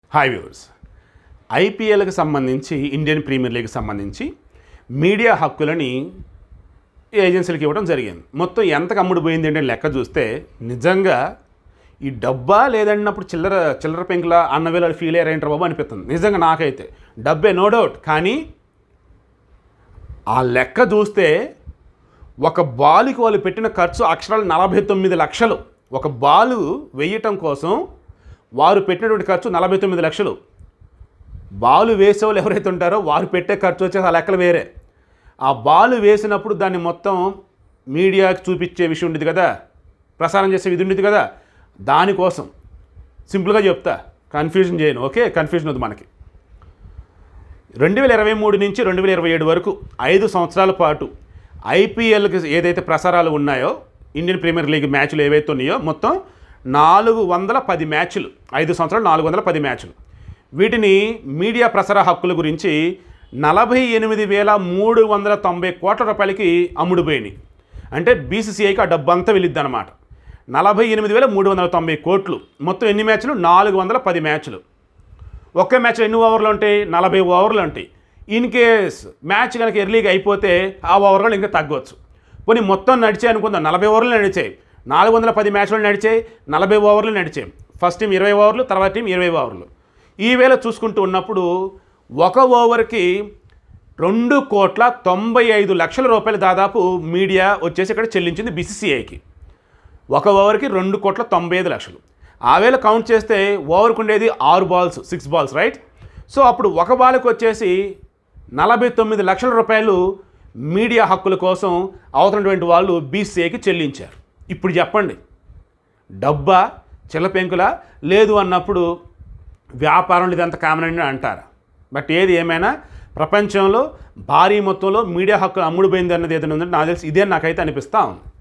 hi viewers ఐపీఎల్కి సంబంధించి Indian premier లీగ్కి సంబంధించి media హక్కులని ఏజెన్సీలకు ఇవ్వడం జరిగింది మొత్తం ఎంతకు అమ్ముడు పోయింది అంటే లెక్క చూస్తే నిజంగా ఈ డబ్బా లేదన్నప్పుడు చిల్లర చిల్లర పెంకుల అన్నవేళ ఫీల్ అయ్యారేంటారు బాబు అనిపిస్తుంది నిజంగా నాకైతే డబ్బే నో డౌట్ కానీ ఆ లెక్క చూస్తే ఒక బాలుకి వాళ్ళు పెట్టిన ఖర్చు అక్షరాలు నలభై తొమ్మిది లక్షలు ఒక బాలు వేయటం కోసం వారు పెట్టినటువంటి ఖర్చు నలభై తొమ్మిది లక్షలు బాలు వేసేవాళ్ళు ఎవరైతే ఉంటారో వారు పెట్టే ఖర్చు వచ్చేసి ఆ లెక్కలు వేరే ఆ బాలు వేసినప్పుడు దాన్ని మొత్తం మీడియాకి చూపించే విషయం ఉండేది కదా ప్రసారం చేసే విధి ఉండేది కదా దానికోసం సింపుల్గా చెప్తా కన్ఫ్యూజన్ చేయను ఓకే కన్ఫ్యూజన్ వద్దు మనకి రెండు వేల ఇరవై మూడు నుంచి రెండు వేల ఇరవై ఏడు వరకు ఐదు సంవత్సరాల పాటు ఐపీఎల్కి ఏదైతే ప్రసారాలు ఉన్నాయో ఇండియన్ ప్రీమియర్ లీగ్ మ్యాచ్లు ఏవైతే ఉన్నాయో మొత్తం నాలుగు వందల పది మ్యాచ్లు ఐదు సంవత్సరాలు నాలుగు వందల పది మ్యాచ్లు వీటిని మీడియా ప్రసార హక్కుల గురించి నలభై ఎనిమిది వేల మూడు వందల తొంభై కోట్ల రూపాయలకి అమ్ముడుపోయినాయి అంటే బీసీసీఐకి ఆ డబ్బు అంతా వెళ్ళిద్ది అనమాట నలభై ఎనిమిది వేల మూడు వందల తొంభై కోట్లు మొత్తం ఎన్ని మ్యాచ్లు నాలుగు వందల పది మ్యాచ్లు ఒకే మ్యాచ్లో ఎన్ని ఓవర్లు ఉంటాయి నలభై ఓవర్లు ఉంటాయి ఇన్ కేస్ మ్యాచ్ కనుక ఎర్లీగా అయిపోతే ఆ ఓవర్లు ఇంకా తగ్గవచ్చు పోనీ మొత్తం నడిచాయి అనుకుందాం నలభై ఓవర్లు నడిచాయి నాలుగు వందల పది మ్యాచ్లు నడిచాయి నలభై ఓవర్లు నడిచాయి ఫస్ట్ టీం ఇరవై ఓవర్లు తర్వాత టీం ఇరవై ఓవర్లు ఈ వేళ చూసుకుంటూ ఉన్నప్పుడు ఒక ఓవర్కి రెండు కోట్ల తొంభై ఐదు లక్షల రూపాయలు దాదాపు మీడియా వచ్చేసి ఇక్కడ చెల్లించింది బీసీసీఐకి ఒక ఓవర్కి రెండు కోట్ల తొంభై ఐదు లక్షలు ఆ వేళ కౌంట్ చేస్తే ఓవర్కి ఉండేది ఆరు balls six balls right so అప్పుడు ఒక బాల్కి వచ్చేసి నలభై తొమ్మిది లక్షల రూపాయలు మీడియా హక్కుల కోసం అవతలటువంటి వాళ్ళు బీసీఐకి చెల్లించారు ఇప్పుడు చెప్పండి డబ్బా చిల్లపెంకుల లేదు అన్నప్పుడు వ్యాపారం ఇదంత కామన్ అని అంటారు బట్ ఏది ఏమైనా ప్రపంచంలో భారీ మొత్తంలో మీడియా హక్కులు అమ్ముడుపోయింది అన్నది ఏదైనా ఉందంటే నాకు తెలిసి ఇదే నాకైతే అనిపిస్తూ ఉంది